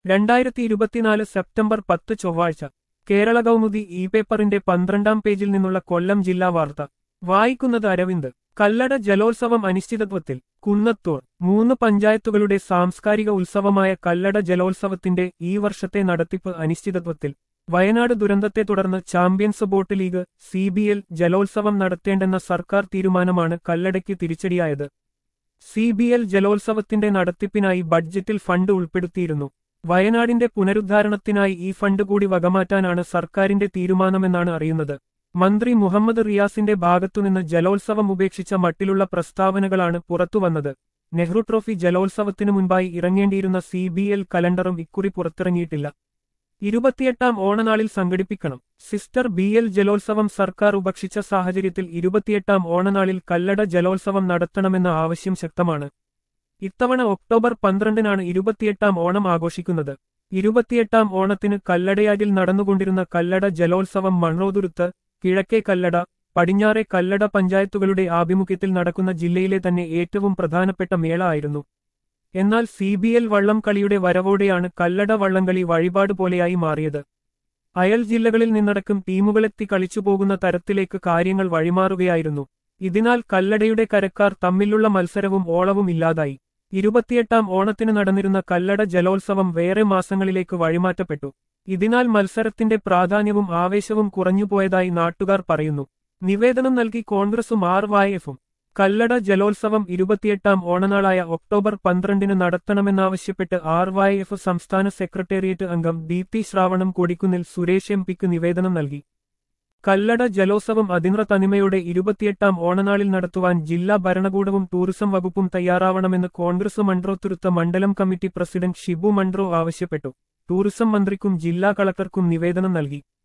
രണ്ടായിരത്തി ഇരുപത്തിനാല് സെപ്റ്റംബർ പത്ത് ചൊവ്വാഴ്ച കേരള കൗമുദി ഇ പേപ്പറിന്റെ പന്ത്രണ്ടാം പേജിൽ നിന്നുള്ള കൊല്ലം ജില്ലാ വാർത്ത വായിക്കുന്നത് അരവിന്ദ് കല്ലട ജലോത്സവം അനിശ്ചിതത്വത്തിൽ കുന്നത്തൂർ മൂന്ന് പഞ്ചായത്തുകളുടെ സാംസ്കാരിക ഉത്സവമായ കല്ലട ജലോത്സവത്തിന്റെ ഈ വർഷത്തെ നടത്തിപ്പ് അനിശ്ചിതത്വത്തിൽ വയനാട് ദുരന്തത്തെ തുടർന്ന് champions boat league C B L ജലോത്സവം നടത്തേണ്ടെന്ന സർക്കാർ തീരുമാനമാണ് കല്ലടയ്ക്ക് തിരിച്ചടിയായത് സി ബി എൽ ജലോത്സവത്തിന്റെ നടത്തിപ്പിനായി ബഡ്ജറ്റിൽ ഫണ്ട് ഉൾപ്പെടുത്തിയിരുന്നു വയനാടിന്റെ പുനരുദ്ധാരണത്തിനായി ഈ ഫണ്ട് കൂടി വകമാറ്റാനാണ് സർക്കാരിന്റെ തീരുമാനമെന്നാണ് അറിയുന്നത് മന്ത്രി മുഹമ്മദ് റിയാസിന്റെ ഭാഗത്തുനിന്ന് ജലോത്സവം ഉപേക്ഷിച്ച മട്ടിലുള്ള പ്രസ്താവനകളാണ് പുറത്തുവന്നത് നെഹ്റു ട്രോഫി ജലോത്സവത്തിനു മുൻപായി ഇറങ്ങേണ്ടിയിരുന്ന സി ബി എൽ കലണ്ടറും ഇക്കുറി പുറത്തിറങ്ങിയിട്ടില്ല ഇരുപത്തിയെട്ടാം ഓണനാളിൽ സംഘടിപ്പിക്കണം സിസ്റ്റർ ബി എൽ ജലോത്സവം സർക്കാർ ഉപേക്ഷിച്ച സാഹചര്യത്തിൽ ഇരുപത്തിയെട്ടാം ഓണനാളിൽ കല്ലട ജലോത്സവം നടത്തണമെന്ന ആവശ്യം ശക്തമാണ് ഇത്തവണ ഒക്ടോബർ പന്ത്രണ്ടിനാണ് ഇരുപത്തിയെട്ടാം ഓണം ആഘോഷിക്കുന്നത് ഇരുപത്തിയെട്ടാം ഓണത്തിന് കല്ലടയാറ്റിൽ നടന്നുകൊണ്ടിരുന്ന കല്ലട ജലോത്സവം മൺറോതുരുത്ത് കിഴക്കേ കല്ലട പടിഞ്ഞാറെ കല്ലട പഞ്ചായത്തുകളുടെ ആഭിമുഖ്യത്തിൽ നടക്കുന്ന ജില്ലയിലെ തന്നെ ഏറ്റവും പ്രധാനപ്പെട്ട മേള ആയിരുന്നു എന്നാൽ സി ബി എൽ വള്ളംകളിയുടെ വരവോടെയാണ് കല്ലട വള്ളംകളി വഴിപാട് പോലെയായി മാറിയത് അയൽ ജില്ലകളിൽ നിന്നടക്കം ടീമുകളെത്തി കളിച്ചുപോകുന്ന തരത്തിലേക്ക് കാര്യങ്ങൾ വഴിമാറുകയായിരുന്നു ഇതിനാൽ കല്ലടയുടെ കരക്കാർ തമ്മിലുള്ള മത്സരവും ഓളവും ഇല്ലാതായി ഇരുപത്തിയെട്ടാം ഓണത്തിന് നടന്നിരുന്ന കല്ലട ജലോത്സവം വേറെ മാസങ്ങളിലേക്ക് വഴിമാറ്റപ്പെട്ടു ഇതിനാൽ മത്സരത്തിന്റെ പ്രാധാന്യവും ആവേശവും കുറഞ്ഞുപോയതായി നാട്ടുകാർ പറയുന്നു നിവേദനം നൽകി കോൺഗ്രസും ആർ വായ് എഫും കല്ലട ജലോത്സവം ഇരുപത്തിയെട്ടാം ഓണനാളായ ഒക്ടോബർ പന്ത്രണ്ടിന് നടത്തണമെന്നാവശ്യപ്പെട്ട് ആർ വൈ എഫ് സംസ്ഥാന സെക്രട്ടേറിയറ്റ് അംഗം ദീപ്തി ശ്രാവണം കൊടിക്കുന്നിൽ സുരേഷ് എം പിക്ക് നിവേദനം നൽകി കല്ലട ജലോത്സവം അതിന്ര തനിമയോടെ ഇരുപത്തിയെട്ടാം ഓണനാളിൽ നടത്തുവാൻ ജില്ലാ ഭരണകൂടവും ടൂറിസം വകുപ്പും തയ്യാറാവണമെന്ന് കോൺഗ്രസ് മൺട്രോത്തുരുത്ത മണ്ഡലം കമ്മിറ്റി പ്രസിഡന്റ് ഷിബു മൺട്രോ ആവശ്യപ്പെട്ടു ടൂറിസം മന്ത്രിക്കും ജില്ലാ കളക്ടർക്കും നിവേദനം നൽകി